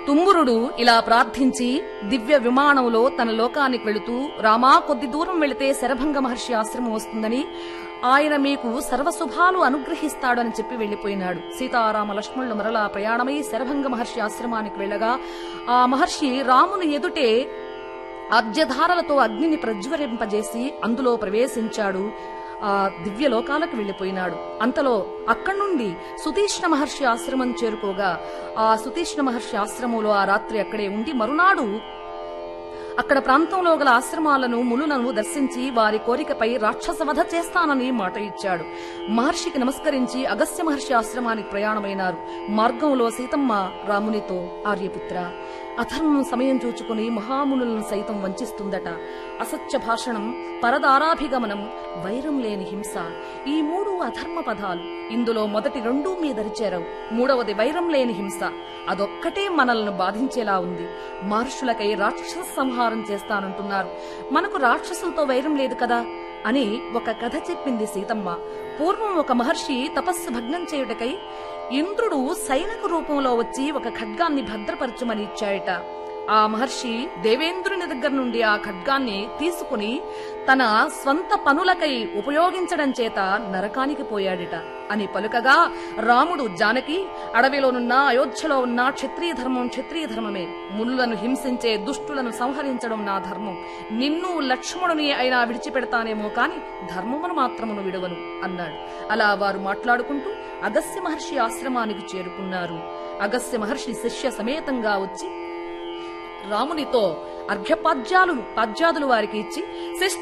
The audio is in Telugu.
తుంబురుడు ఇలా ప్రార్థించి దివ్య విమానంలో తన లోకానికి వెళుతూ రామా కొద్ది దూరం వెళితే శరభంగ మహర్షి ఆశ్రమం వస్తుందని ఆయన మీకు సర్వశుభాలు అనుగ్రహిస్తాడని చెప్పి వెళ్లిపోయినాడు సీతారామ లక్ష్మణులు మరలా ప్రయాణమై శరభంగ మహర్షి ఆశ్రమానికి వెళ్ళగా ఆ మహర్షి రాముని ఎదుటే అర్జధారలతో అగ్నిని ప్రజ్వరింపజేసి అందులో ప్రవేశించాడు ఆ దివ్య లోకాలకు వెళ్లిపోయినాడు అంతలో అక్కడి నుండి సుతీష్ణ మహర్షి ఆశ్రమం చేరుకోగా ఆ సుతీష్ణ మహర్షి ఆశ్రమంలో ఆ రాత్రి అక్కడే ఉండి మరునాడు అక్కడ ప్రాంతంలో గల ఆశ్రమాలను మునులను దర్శించి వారి కోరికపై రాక్షస వధ చేస్తానని మాట ఇచ్చాడు మహర్షికి నమస్కరించి అగస్త్య మహర్షి ఆశ్రమానికి ప్రయాణమైనారు మార్గంలో సీతమ్మ రామునితో ఆర్యపుత్ర అధర్మం సమయం చూచుకుని మహామునులను సైతం వంచిస్తుందట అసత్య భాషణం పరదారాభిగమనం వైరం లేని హింస ఈ మూడు అధర్మ పదాలు ఇందులో మొదటి రెండూ మీ దరిచేరవు మూడవది వైరం లేని హింస అదొక్కటే మనల్ని బాధించేలా ఉంది మహర్షులకై రాక్షస సంహారం చేస్తానంటున్నారు మనకు రాక్షసులతో వైరం లేదు కదా అని ఒక కథ చెప్పింది సీతమ్మ పూర్వం ఒక మహర్షి తపస్సు భగ్నం చేయుటకై ఇంద్రుడు సైనిక రూపంలో వచ్చి ఒక ఖడ్గాన్ని భద్రపరచమని ఇచ్చాయట ఆ మహర్షి దేవేంద్రుని దగ్గర నుండి ఆ ఖడ్గాన్ని తీసుకుని తన స్వంత పనులకై ఉపయోగించడం చేత నరకానికి పోయాడట అని పలుకగా రాముడు జానకి అడవిలోనున్న అయోధ్యలో ఉన్న క్షత్రియ ధర్మం క్షత్రియ ధర్మమే మునులను హింసించే దుష్టులను సంహరించడం నా ధర్మం నిన్ను లక్ష్మణుని అయినా విడిచిపెడతానేమో కాని ధర్మమును మాత్రమును విడవను అన్నాడు అలా వారు మాట్లాడుకుంటూ అగస్త్య మహర్షి ఆశ్రమానికి చేరుకున్నారు అగస్త్య మహర్షి శిష్య సమేతంగా వచ్చి రామునితో అర్ఘ్యపాద్యాలు పాద్యాదులు వారికి ఇచ్చి శిష్ట